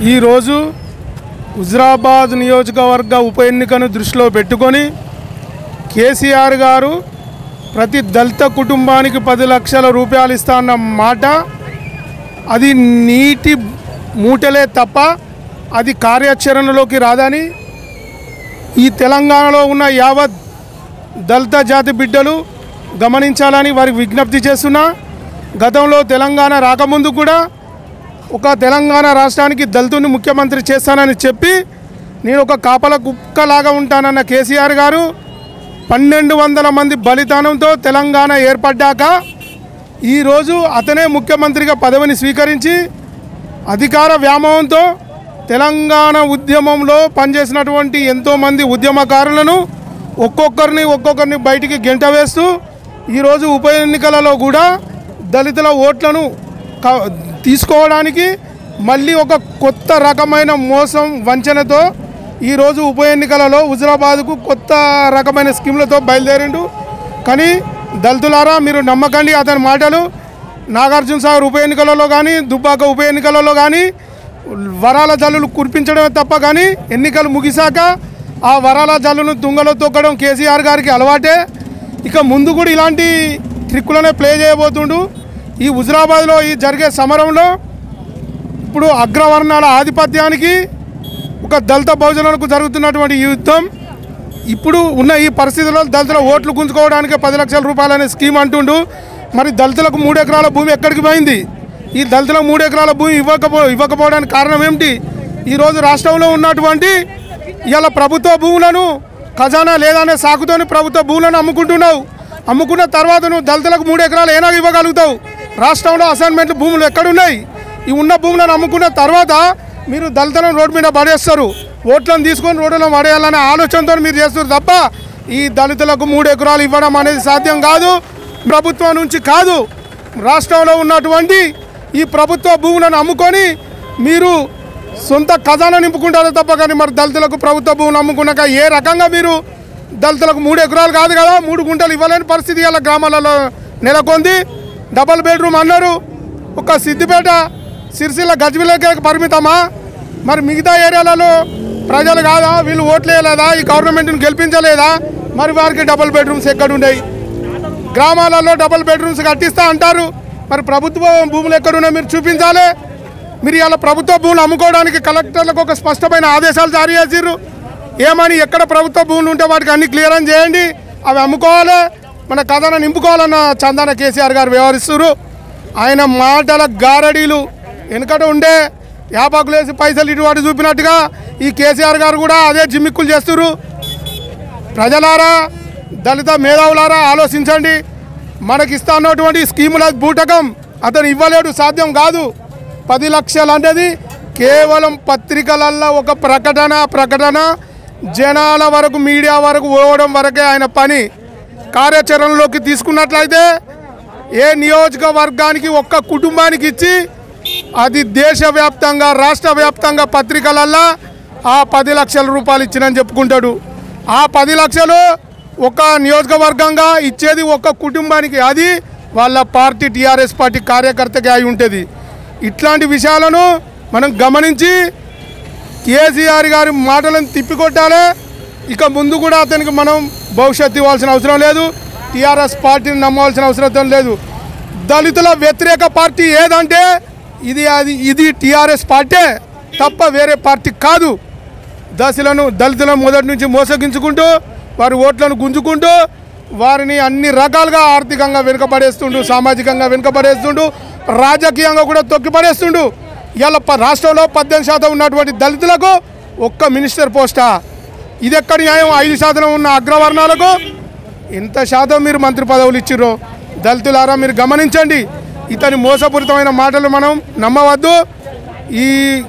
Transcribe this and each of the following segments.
ఈరోజు హుజరాబాద్ నియోజకవర్గ ఉప ఎన్నికను దృష్టిలో పెట్టుకొని కేసీఆర్ గారు ప్రతి దళిత కుటుంబానికి పది లక్షల రూపాయలు ఇస్తా అన్న మాట అది నీటి మూటలే తప్ప అది కార్యాచరణలోకి రాదని ఈ తెలంగాణలో ఉన్న యావత్ దళిత జాతి బిడ్డలు గమనించాలని వారికి విజ్ఞప్తి చేస్తున్నా గతంలో తెలంగాణ రాకముందు కూడా ఒక తెలంగాణ రాష్ట్రానికి దళితుని ముఖ్యమంత్రి చేస్తానని చెప్పి నేను ఒక కాపల కుక్కలాగా ఉంటానన్న కేసీఆర్ గారు పన్నెండు వందల మంది బలిదానంతో తెలంగాణ ఏర్పడ్డాక ఈరోజు అతనే ముఖ్యమంత్రిగా పదవిని స్వీకరించి అధికార వ్యామోహంతో తెలంగాణ ఉద్యమంలో పనిచేసినటువంటి ఎంతోమంది ఉద్యమకారులను ఒక్కొక్కరిని ఒక్కొక్కరిని బయటికి గెంట వేస్తూ ఈరోజు ఉప ఎన్నికలలో కూడా దళితుల ఓట్లను క- తీసుకోవడానికి మళ్ళీ ఒక కొత్త రకమైన మోసం వంచనతో ఈరోజు ఉప ఎన్నికలలో హుజరాబాద్కు కొత్త రకమైన స్కీమ్లతో బయలుదేరిండు కానీ దళితులారా మీరు నమ్మకండి అతని మాటలు నాగార్జున సాగర్ ఉప ఎన్నికలలో కానీ దుబ్బాక ఉప ఎన్నికలలో కానీ వరాల జల్లులు కురిపించడమే తప్ప కానీ ఎన్నికలు ముగిశాక ఆ వరాల జల్లును తుంగలో తొక్కడం కేసీఆర్ గారికి అలవాటే ఇక ముందు కూడా ఇలాంటి ట్రిక్కులనే ప్లే చేయబోతుండు ఈ హుజరాబాద్లో ఈ జరిగే సమరంలో ఇప్పుడు అగ్రవర్ణాల ఆధిపత్యానికి ఒక దళిత బహుజనులకు జరుగుతున్నటువంటి ఈ యుద్ధం ఇప్పుడు ఉన్న ఈ పరిస్థితుల్లో దళితుల ఓట్లు గుంజుకోవడానికి పది లక్షల రూపాయలు అనే స్కీమ్ అంటుండు మరి దళితులకు మూడు ఎకరాల భూమి ఎక్కడికి పోయింది ఈ దళితులకు మూడు ఎకరాల భూమి ఇవ్వకపో ఇవ్వకపోవడానికి కారణం ఏమిటి ఈరోజు రాష్ట్రంలో ఉన్నటువంటి ఇవాళ ప్రభుత్వ భూములను ఖజానా లేదనే సాకుతోని ప్రభుత్వ భూములను అమ్ముకుంటున్నావు అమ్ముకున్న తర్వాత నువ్వు దళితులకు మూడు ఎకరాలు ఏనాగా ఇవ్వగలుగుతావు రాష్ట్రంలో అసైన్మెంట్ భూములు ఎక్కడున్నాయి ఈ ఉన్న భూములను అమ్ముకున్న తర్వాత మీరు దళితులను రోడ్డు మీద పడేస్తారు ఓట్లను తీసుకొని రోడ్డులో పడేయాలనే ఆలోచనతో మీరు చేస్తారు తప్ప ఈ దళితులకు మూడు ఎకరాలు ఇవ్వడం అనేది సాధ్యం కాదు ప్రభుత్వం నుంచి కాదు రాష్ట్రంలో ఉన్నటువంటి ఈ ప్రభుత్వ భూములను అమ్ముకొని మీరు సొంత ఖజానా నింపుకుంటారో తప్ప కానీ మరి దళితులకు ప్రభుత్వ భూములు అమ్ముకున్నాక ఏ రకంగా మీరు దళితులకు మూడు ఎకరాలు కాదు కదా మూడు గుంటలు ఇవ్వలేని పరిస్థితి ఇలా గ్రామాలలో నెలకొంది డబల్ బెడ్రూమ్ అన్నారు ఒక సిద్దిపేట సిరిసిల్ల గజ్విలకే పరిమితమా మరి మిగతా ఏరియాలలో ప్రజలు కాదా వీళ్ళు ఓట్లు వేయలేదా ఈ గవర్నమెంట్ని గెలిపించలేదా మరి వారికి డబుల్ బెడ్రూమ్స్ ఎక్కడున్నాయి గ్రామాలలో డబుల్ బెడ్రూమ్స్ కట్టిస్తా అంటారు మరి ప్రభుత్వ భూములు ఎక్కడున్నాయి మీరు చూపించాలి మీరు ఇలా ప్రభుత్వ భూములు అమ్ముకోవడానికి కలెక్టర్లకు ఒక స్పష్టమైన ఆదేశాలు జారీ చేసిర్రు ఏమని ఎక్కడ ప్రభుత్వ భూములు ఉంటే వాటికి అన్ని క్లియరెన్స్ చేయండి అవి అమ్ముకోవాలి మన కథను నింపుకోవాలన్న చందాన కేసీఆర్ గారు వ్యవహరిస్తున్నారు ఆయన మాటల గారడీలు వెనుకట ఉండే యాపాకులు వేసి పైసలు ఇటు అటు చూపినట్టుగా ఈ కేసీఆర్ గారు కూడా అదే జిమ్మిక్కులు చేస్తున్నారు ప్రజలారా దళిత మేధావులారా ఆలోచించండి మనకి ఇస్తున్నటువంటి స్కీముల బూటకం అతను ఇవ్వలేడు సాధ్యం కాదు పది లక్షలు అనేది కేవలం పత్రికలల్లో ఒక ప్రకటన ప్రకటన జనాల వరకు మీడియా వరకు పోవడం వరకే ఆయన పని కార్యాచరణలోకి తీసుకున్నట్లయితే ఏ నియోజకవర్గానికి ఒక్క కుటుంబానికి ఇచ్చి అది దేశవ్యాప్తంగా రాష్ట్ర వ్యాప్తంగా పత్రికలల్లో ఆ పది లక్షల రూపాయలు ఇచ్చినని చెప్పుకుంటాడు ఆ పది లక్షలు ఒక నియోజకవర్గంగా ఇచ్చేది ఒక కుటుంబానికి అది వాళ్ళ పార్టీ టీఆర్ఎస్ పార్టీ కార్యకర్తకి అయి ఉంటుంది ఇట్లాంటి విషయాలను మనం గమనించి కేసీఆర్ గారి మాటలను తిప్పికొట్టాలి ఇక ముందు కూడా అతనికి మనం భవిష్యత్తు ఇవ్వాల్సిన అవసరం లేదు టీఆర్ఎస్ పార్టీని నమ్మవలసిన అవసరం లేదు దళితుల వ్యతిరేక పార్టీ ఏదంటే ఇది అది ఇది టీఆర్ఎస్ పార్టీ తప్ప వేరే పార్టీ కాదు దశలను దళితులను మొదటి నుంచి మోసగించుకుంటూ వారి ఓట్లను గుంజుకుంటూ వారిని అన్ని రకాలుగా ఆర్థికంగా వెనుకబడేస్తుండు సామాజికంగా వెనుకబడేస్తుండు రాజకీయంగా కూడా తొక్కిపడేస్తుండు ఇవాళ ప- రాష్ట్రంలో పద్దెనిమిది శాతం ఉన్నటువంటి దళితులకు ఒక్క మినిస్టర్ పోస్టా ఇది ఎక్కడ న్యాయం ఐదు శాతం ఉన్న అగ్రవర్ణాలకు ఎంత శాతం మీరు మంత్రి పదవులు ఇచ్చిర్రో దళితులారా మీరు గమనించండి ఇతని మోసపూరితమైన మాటలు మనం నమ్మవద్దు ఈ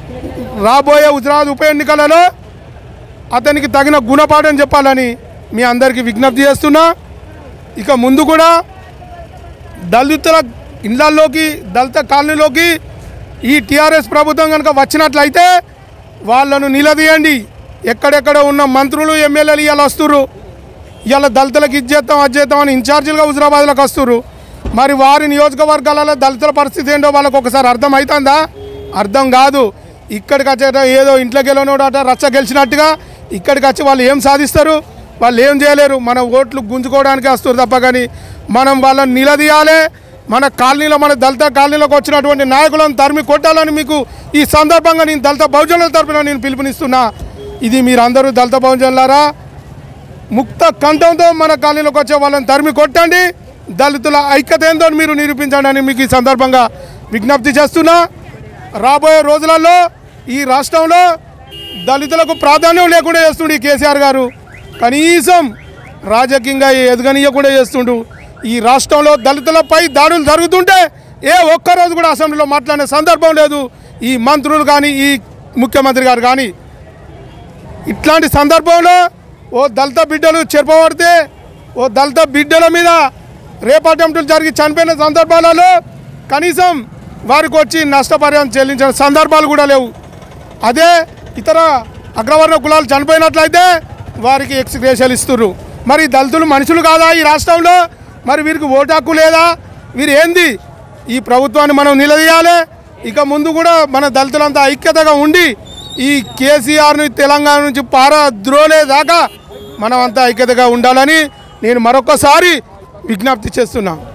రాబోయే హుజరాబాద్ ఉప ఎన్నికలలో అతనికి తగిన గుణపాఠం చెప్పాలని మీ అందరికీ విజ్ఞప్తి చేస్తున్నా ఇక ముందు కూడా దళితుల ఇళ్లలోకి దళిత కాలనీలోకి ఈ టీఆర్ఎస్ ప్రభుత్వం కనుక వచ్చినట్లయితే వాళ్ళను నిలదీయండి ఎక్కడెక్కడ ఉన్న మంత్రులు ఎమ్మెల్యేలు ఇవాళ వస్తుర్రు ఇవాళ దళితులకు ఇది చేద్దాం అది చేద్దాం అని ఇన్ఛార్జీలుగా హుజరాబాద్లోకి వస్తుర్రు మరి వారి నియోజకవర్గాలలో దళితుల పరిస్థితి ఏంటో వాళ్ళకు ఒకసారి అర్థం అవుతుందా అర్థం కాదు ఇక్కడికి వచ్చేట ఏదో ఇంట్లోకి వెళ్ళినోడట రచ్చ గెలిచినట్టుగా ఇక్కడికి వచ్చి వాళ్ళు ఏం సాధిస్తారు వాళ్ళు ఏం చేయలేరు మన ఓట్లు గుంజుకోవడానికి వస్తారు తప్ప కానీ మనం వాళ్ళని నిలదీయాలి మన కాలనీలో మన దళిత కాలనీలోకి వచ్చినటువంటి నాయకులను తరిమి కొట్టాలని మీకు ఈ సందర్భంగా నేను దళిత బహుజనుల తరపున నేను పిలుపునిస్తున్నా ఇది మీరందరూ దళిత బహుజనులారా ముక్త కంఠంతో మన కాలనీలోకి వచ్చే వాళ్ళని తరిమి కొట్టండి దళితుల ఐక్యత ఏందో మీరు నిరూపించండి అని మీకు ఈ సందర్భంగా విజ్ఞప్తి చేస్తున్నా రాబోయే రోజులలో ఈ రాష్ట్రంలో దళితులకు ప్రాధాన్యం లేకుండా చేస్తుండు ఈ కేసీఆర్ గారు కనీసం రాజకీయంగా ఎదగనీయకుండా చేస్తుండు ఈ రాష్ట్రంలో దళితులపై దాడులు జరుగుతుంటే ఏ ఒక్కరోజు కూడా అసెంబ్లీలో మాట్లాడే సందర్భం లేదు ఈ మంత్రులు కానీ ఈ ముఖ్యమంత్రి గారు కానీ ఇట్లాంటి సందర్భంలో ఓ దళిత బిడ్డలు చెరపబడితే ఓ దళిత బిడ్డల మీద రేప్ అటెంప్టులు జరిగి చనిపోయిన సందర్భాలలో కనీసం వారికి వచ్చి నష్టపరిహారం చెల్లించిన సందర్భాలు కూడా లేవు అదే ఇతర అగ్రవర్ణ కులాలు చనిపోయినట్లయితే వారికి ఎక్స్గ్రేషన్లు ఇస్తుర్రు మరి దళితులు మనుషులు కాదా ఈ రాష్ట్రంలో మరి వీరికి ఓటు హక్కు లేదా వీరు ఏంది ఈ ప్రభుత్వాన్ని మనం నిలదీయాలి ఇక ముందు కూడా మన దళితులంతా ఐక్యతగా ఉండి ఈ కేసీఆర్ని తెలంగాణ నుంచి పార ద్రోలేదాకా మనం అంతా ఐక్యతగా ఉండాలని నేను మరొకసారి విజ్ఞప్తి చేస్తున్నాను